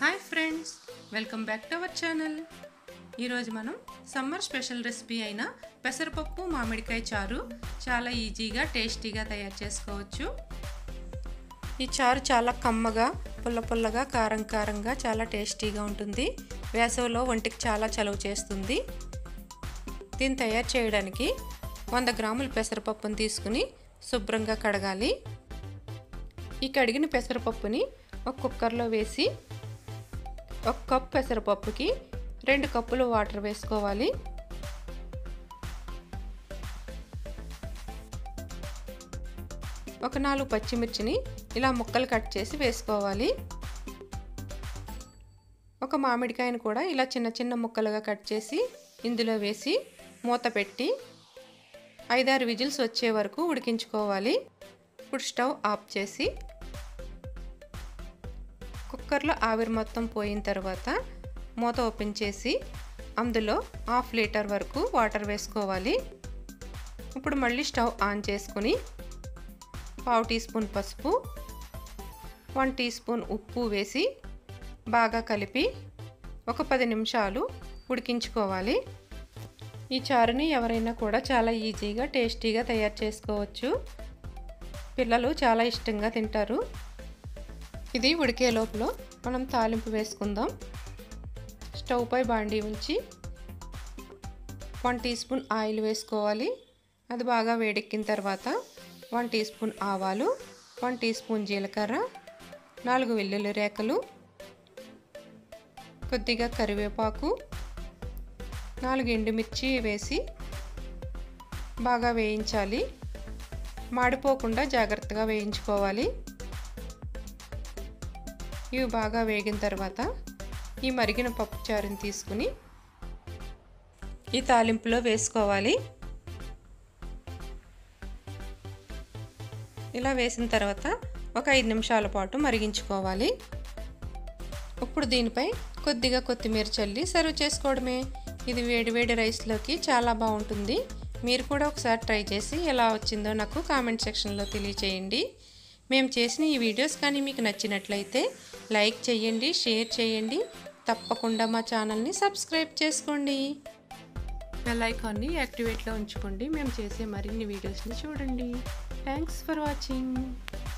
hi friends welcome back to our channel ఈరోజు మనం summer special recipe అయిన పెసరపప్పు మామిడికాయ చారు చాలా ఈజీగా టేస్టీగా తయారు చేసుకోవచ్చు ఈ చారు చాలా కమ్మగా పుల్ల పుల్లగా కారం కారంగా చాలా టేస్టీగా ఉంటుంది వేసవిలో ఒంటికి చాలా చలువ చేస్తుంది దీన్ని తయారు చేయడానికి వంద గ్రాముల పెసరపప్పుని తీసుకుని శుభ్రంగా కడగాలి ఈ కడిగిన పెసరపప్పుని ఒక కుక్కర్లో వేసి ఒక కప్ పెసరపప్పుకి రెండు కప్పులు వాటర్ వేసుకోవాలి ఒక నాలుగు పచ్చిమిర్చిని ఇలా ముక్కలు కట్ చేసి వేసుకోవాలి ఒక మామిడికాయను కూడా ఇలా చిన్న చిన్న ముక్కలుగా కట్ చేసి ఇందులో వేసి మూత పెట్టి ఐదారు విజిల్స్ వచ్చే వరకు ఉడికించుకోవాలి ఇప్పుడు స్టవ్ ఆఫ్ చేసి కుక్కర్లో ఆవిరి మొత్తం పోయిన తర్వాత మూత ఓపెన్ చేసి అందులో హాఫ్ లీటర్ వరకు వాటర్ వేసుకోవాలి ఇప్పుడు మళ్ళీ స్టవ్ ఆన్ చేసుకుని పావు టీ స్పూన్ పసుపు వన్ టీ స్పూన్ ఉప్పు వేసి బాగా కలిపి ఒక పది నిమిషాలు ఉడికించుకోవాలి ఈ చారుని ఎవరైనా కూడా చాలా ఈజీగా టేస్టీగా తయారు చేసుకోవచ్చు పిల్లలు చాలా ఇష్టంగా తింటారు ఇది ఉడికే లోపల మనం తాలింపు వేసుకుందాం స్టవ్ పై బాండీ ఉంచి వన్ టీ స్పూన్ ఆయిల్ వేసుకోవాలి అది బాగా వేడెక్కిన తర్వాత వన్ టీ స్పూన్ ఆవాలు వన్ టీ స్పూన్ జీలకర్ర నాలుగు వెల్లుల్లి రేకలు కొద్దిగా కరివేపాకు నాలుగు ఎండుమిర్చి వేసి బాగా వేయించాలి మాడిపోకుండా జాగ్రత్తగా వేయించుకోవాలి ఇవి బాగా వేగిన తర్వాత ఈ మరిగిన పప్పు చారుని తీసుకుని ఈ తాలింపులో వేసుకోవాలి ఇలా వేసిన తర్వాత ఒక ఐదు నిమిషాల పాటు మరిగించుకోవాలి ఇప్పుడు దీనిపై కొద్దిగా కొత్తిమీర చల్లి సర్వ్ చేసుకోవడమే ఇది వేడివేడి రైస్లోకి చాలా బాగుంటుంది మీరు కూడా ఒకసారి ట్రై చేసి ఎలా వచ్చిందో నాకు కామెంట్ సెక్షన్లో తెలియచేయండి మేము చేసిన ఈ వీడియోస్ కానీ మీకు నచ్చినట్లయితే లైక్ చేయండి షేర్ చేయండి తప్పకుండా మా ఛానల్ని సబ్స్క్రైబ్ చేసుకోండి బెల్ ఐకాన్ని యాక్టివేట్లో ఉంచుకోండి మేము చేసే మరిన్ని వీడియోస్ని చూడండి థ్యాంక్స్ ఫర్ వాచింగ్